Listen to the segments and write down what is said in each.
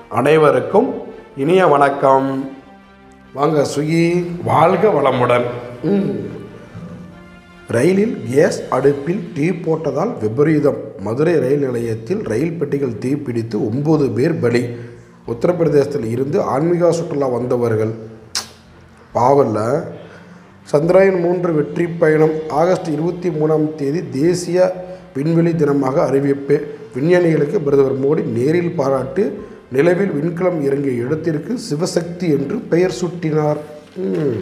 அனைவருக்கும் இனிய வணக்கம் வாங்க சுகி வாழ்க வளமுடன் ம். ரயிலில் கேஸ் அடுப்பில் தீ போட்டதால் விபரீதம் மதுரை ரயில் நிலையத்தில் ரயில் பெட்டிகள் தீப்பிடித்து ஒன்பது பேர் பலி உத்தரப்பிரதேசத்தில் இருந்து ஆன்மீக சுற்றுலா வந்தவர்கள் பாவல்ல சந்திராயன் மூன்று வெற்றி பயணம் ஆகஸ்ட் இருபத்தி மூணாம் தேதி தேசிய விண்வெளி தினமாக அறிவிப்பு விஞ்ஞானிகளுக்கு பிரதமர் மோடி நேரில் பாராட்டு நிலவில் விண்கலம் இறங்கிய இடத்திற்கு சிவசக்தி என்று பெயர் சூட்டினார் ம்.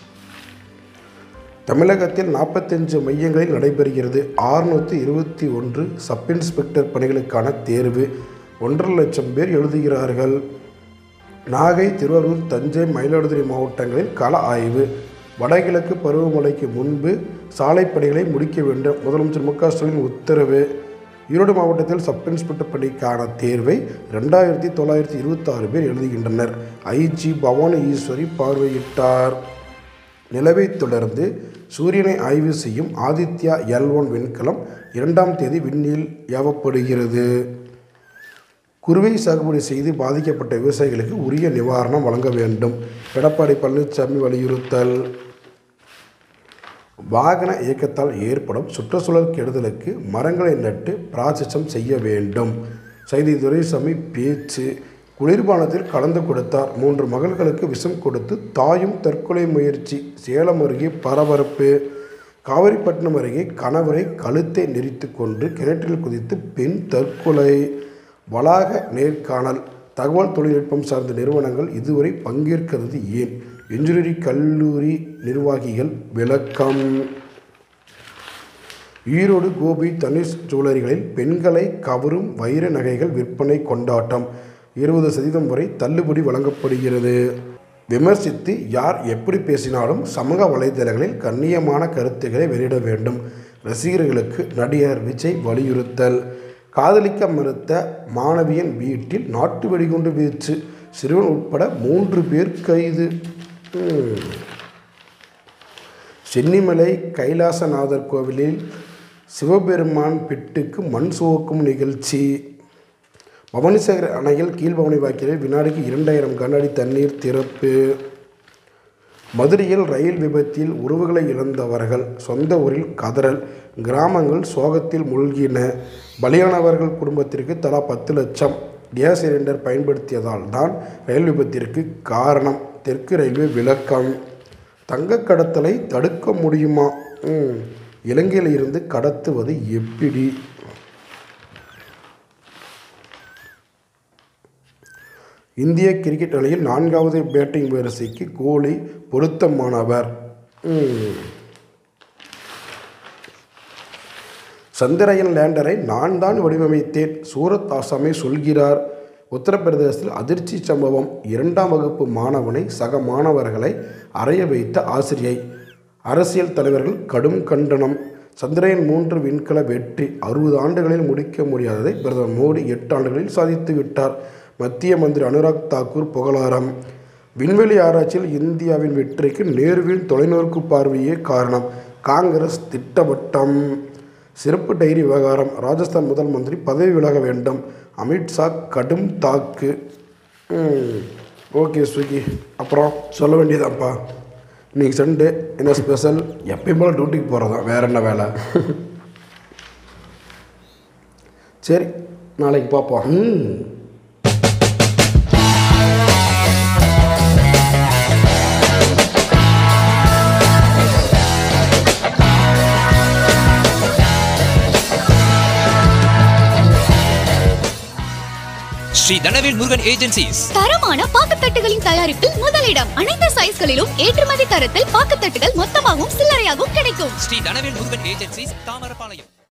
தமிழகத்தில் நாற்பத்தஞ்சு மையங்களில் நடைபெறுகிறது ஆறுநூற்றி இருபத்தி ஒன்று சப் இன்ஸ்பெக்டர் பணிகளுக்கான தேர்வு ஒன்றரை லட்சம் பேர் எழுதுகிறார்கள் நாகை திருவாரூர் தஞ்சை மயிலாடுதுறை மாவட்டங்களில் கள ஆய்வு வடகிழக்கு பருவமழைக்கு முன்பு சாலைப்பணிகளை முடிக்க வேண்டும் முதலமைச்சர் மு க ஸ்டாலின் உத்தரவு ஈரோடு மாவட்டத்தில் சப் இன்ஸ்பெக்டர் பணிக்கான தேர்வை ரெண்டாயிரத்தி தொள்ளாயிரத்தி இருபத்தாறு பேர் எழுதுகின்றனர் ஐஜி பவானி ஈஸ்வரி பார்வையிட்டார் நிலவை தொடர்ந்து சூரியனை ஆய்வு செய்யும் ஆதித்யா எல் ஒன் விண்கலம் இரண்டாம் தேதி விண்ணில் ஏவப்படுகிறது குறுவை சாகுபடி செய்து பாதிக்கப்பட்ட விவசாயிகளுக்கு உரிய நிவாரணம் வழங்க வேண்டும் எடப்பாடி பழனிசாமி வலியுறுத்தல் வாகன இயக்கத்தால் ஏற்படும் சுற்றுச்சூழல் கெடுதலுக்கு மரங்களை நட்டு பிராச்சிச்சம் செய்ய வேண்டும் செய்தி துரைசாமி பேச்சு குளிர்பானத்தில் கலந்து கொடுத்தார் மூன்று மகள்களுக்கு விஷம் கொடுத்து தாயும் தற்கொலை முயற்சி சேலம் அருகே பரபரப்பு காவிரிப்பட்டினம் அருகே கணவரை கழுத்தை நெரித்து கொண்டு கிணற்றில் குதித்து பெண் தற்கொலை வளாக நேர்காணல் தகவல் தொழில்நுட்பம் சார்ந்த நிறுவனங்கள் இதுவரை பங்கேற்கிறது ஏன் இன்ஜினியரிங் கல்லூரி நிர்வாகிகள் விளக்கம் ஈரோடு கோபி தனுஷ் ஜுவல்லரிகளில் பெண்களை கவரும் வைர நகைகள் விற்பனை கொண்டாட்டம் இருபது சதவீதம் வரை தள்ளுபடி வழங்கப்படுகிறது விமர்சித்து யார் எப்படி பேசினாலும் சமூக வலைதளங்களில் கண்ணியமான கருத்துக்களை வெளியிட வேண்டும் ரசிகர்களுக்கு நடிகர் விஜய் வலியுறுத்தல் காதலிக்க மறுத்த மாணவியின் வீட்டில் நாட்டு வெடிகுண்டு வீச்சு சிறுவன் உட்பட மூன்று பேர் கைது ம். சென்னிமலை கைலாசநாதர் கோவிலில் சிவபெருமான் பிட்டுக்கு மண் சுவக்கும் நிகழ்ச்சி பவானிசாகர் அணையில் கீழ்பவனி வாக்கியில் வினாடிக்கு இரண்டாயிரம் கனஅடி தண்ணீர் திறப்பு மதுரையில் ரயில் விபத்தில் உறவுகளை இழந்தவர்கள் சொந்த ஊரில் கதறல் கிராமங்கள் சோகத்தில் மூழ்கின பலியானவர்கள் குடும்பத்திற்கு தலா பத்து லட்சம் கேஸ் சிலிண்டர் பயன்படுத்தியதால் தான் ரயில் விபத்திற்கு காரணம் தெற்கு ரயில்வே விளக்கம் தங்க கடத்தலை தடுக்க முடியுமா ம். இலங்கையில் இருந்து கடத்துவது எப்படி இந்திய கிரிக்கெட் அணியில் நான்காவது பேட்டிங் வரிசைக்கு கோலி பொருத்தமானவர் ம். சந்திரயன் லேண்டரை நான் தான் வடிவமைத்தேன் சூரத் ஆசாமி சொல்கிறார் உத்தரப்பிரதேசத்தில் அதிர்ச்சி சம்பவம் இரண்டாம் வகுப்பு மாணவனை சக மாணவர்களை அறைய வைத்த ஆசிரியை அரசியல் தலைவர்கள் கடும் கண்டனம் சந்திரயன் மூன்று விண்கல வெற்றி அறுபது ஆண்டுகளில் முடிக்க முடியாததை பிரதமர் மோடி எட்டு ஆண்டுகளில் சாதித்து விட்டார் மத்திய மந்திரி அனுராக் தாக்கூர் புகழாரம் விண்வெளி ஆராய்ச்சியில் இந்தியாவின் வெற்றிக்கு நேருவின் தொலைநோக்கு பார்வையே காரணம் காங்கிரஸ் திட்டவட்டம் சிறப்பு டைரி விவகாரம் ராஜஸ்தான் முதல் மந்திரி பதவி விலக வேண்டும் அமித்ஷா கடும் தாக்கு ம், ஓகே ஸ்விக்கி அப்புறம் சொல்ல வேண்டியதாப்பா இன்னைக்கு சண்டே என்ன ஸ்பெஷல் எப்பயும் போல் டியூட்டிக்கு போகிறதா வேற என்ன வேலை சரி நாளைக்கு பார்ப்போம் ம் ஸ்ரீ தனவேல் முருகன் ஏஜென்சிஸ் தரமான பாக்குத்தட்டுகளின் தயாரிப்பில் முதலிடம் அனைத்து சைஸ்களிலும் ஏற்றுமதி தரத்தில் பாக்குத்தட்டுகள் மொத்தமாகவும் சில்லறையாகவும் கிடைக்கும் ஸ்ரீ தனவேல் முருகன் ஏஜென்சிஸ் தாமரபாளையம்